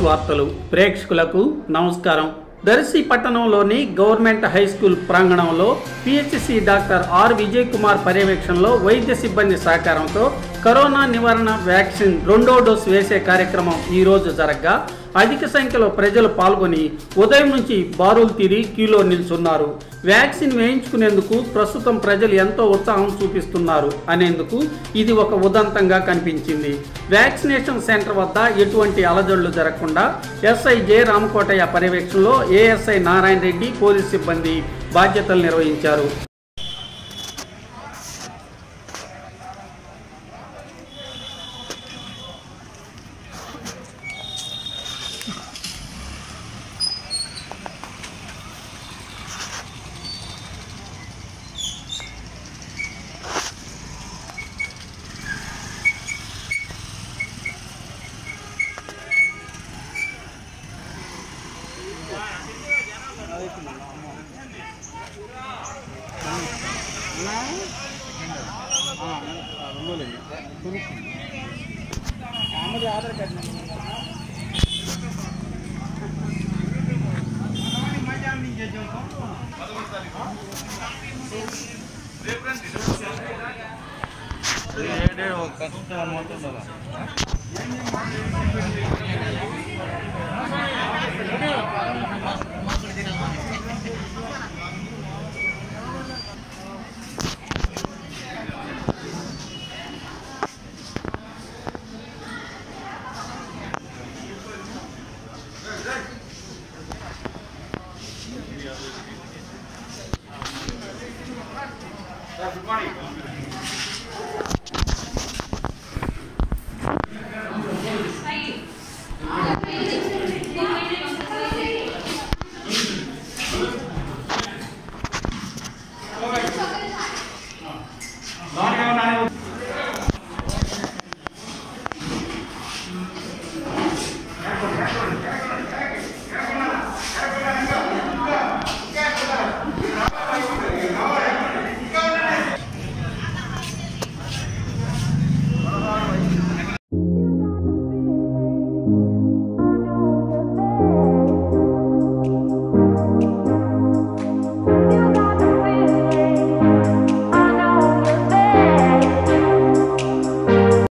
వార్తలు ప్రేక్షకులకు నమస్కారం దర్శి పట్టణంలోని గవర్నమెంట్ హై స్కూల్ ప్రాంగణంలో PHC doctor R Vijay Kumar పర్యవేక్షణలో వైద్య సిబ్బంది సహకారంతో కరోనా నివారణ వ్యాక్సిన్ రెండో డోస్ వేసే కార్యక్రమం ఈ రోజు జరగగా అధిక సంఖ్యలో ప్రజలు పాల్గొని ఉదయం నుంచి బారులు తీరి క్యూలో నిల్చున్నారు వ్యాక్సిన్ వేయించుకునేందుకు ప్రస్తుతం ప్రజలు ఎంతో ఉత్సాహం చూపిస్తున్నారు అనేందుకు ఇది ఒక ఉదంతంగా కనిపించింది వ్యాక్సినేషన్ సెంటర్ వద్ద ఎటువంటి అలజడులు జరగకుండా ఎస్ఐ జె రామకోటయ్య పర్యవేక్షణలో ఏఎస్ఐ నారాయణ రెడ్డి పోలీస్ సిబ్బంది బాధ్యతలు నిర్వహించారు